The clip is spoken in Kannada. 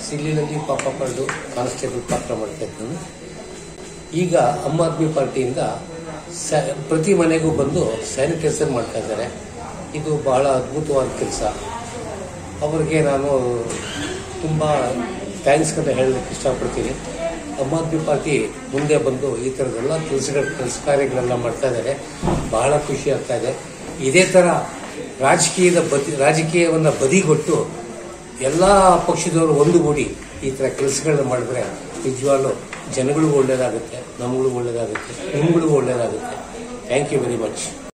ಸಿಲ್ಲಿನಲ್ಲಿ ಪಾಪ ಪಡೆದು ಕಾನ್ಸ್ಟೇಬಲ್ ಪಾತ್ರ ಮಾಡ್ತಾ ಇದ್ದನು ಈಗ ಆಮ್ ಆದ್ಮಿ ಪಾರ್ಟಿಯಿಂದ ಸ ಪ್ರತಿ ಮನೆಗೂ ಬಂದು ಸ್ಯಾನಿಟೈಸರ್ ಮಾಡ್ತಾ ಇದ್ದಾರೆ ಇದು ಬಹಳ ಅದ್ಭುತವಾದ ಕೆಲಸ ಅವರಿಗೆ ನಾನು ತುಂಬ ಥ್ಯಾಂಕ್ಸ್ ಅಂತ ಹೇಳಲಿಕ್ಕೆ ಇಷ್ಟಪಡ್ತೀನಿ ಆಮ್ ಆದ್ಮಿ ಪಾರ್ಟಿ ಮುಂದೆ ಬಂದು ಈ ಥರದೆಲ್ಲ ಕೆಲಸಗಳ ಕೆಲಸ ಕಾರ್ಯಗಳೆಲ್ಲ ಮಾಡ್ತಾ ಇದ್ದಾರೆ ಬಹಳ ಖುಷಿ ಆಗ್ತಾ ಇದೆ ಇದೇ ಥರ ರಾಜಕೀಯದ ಬದಿ ರಾಜಕೀಯವನ್ನು ಬದಿಗೊಟ್ಟು ಎಲ್ಲ ಪಕ್ಷದವರು ಒಂದುಗೂಡಿ ಈ ಥರ ಕೆಲಸಗಳನ್ನ ಮಾಡಿದ್ರೆ ನಿಜವಾಗ್ಲೂ ಜನಗಳಿಗೂ ಒಳ್ಳೇದಾಗುತ್ತೆ ನಮಗಳಿಗೂ ಒಳ್ಳೇದಾಗುತ್ತೆ ನಿಮ್ಗಳಿಗೂ ಒಳ್ಳೇದಾಗುತ್ತೆ ಥ್ಯಾಂಕ್ ಯು ವೆರಿ ಮಚ್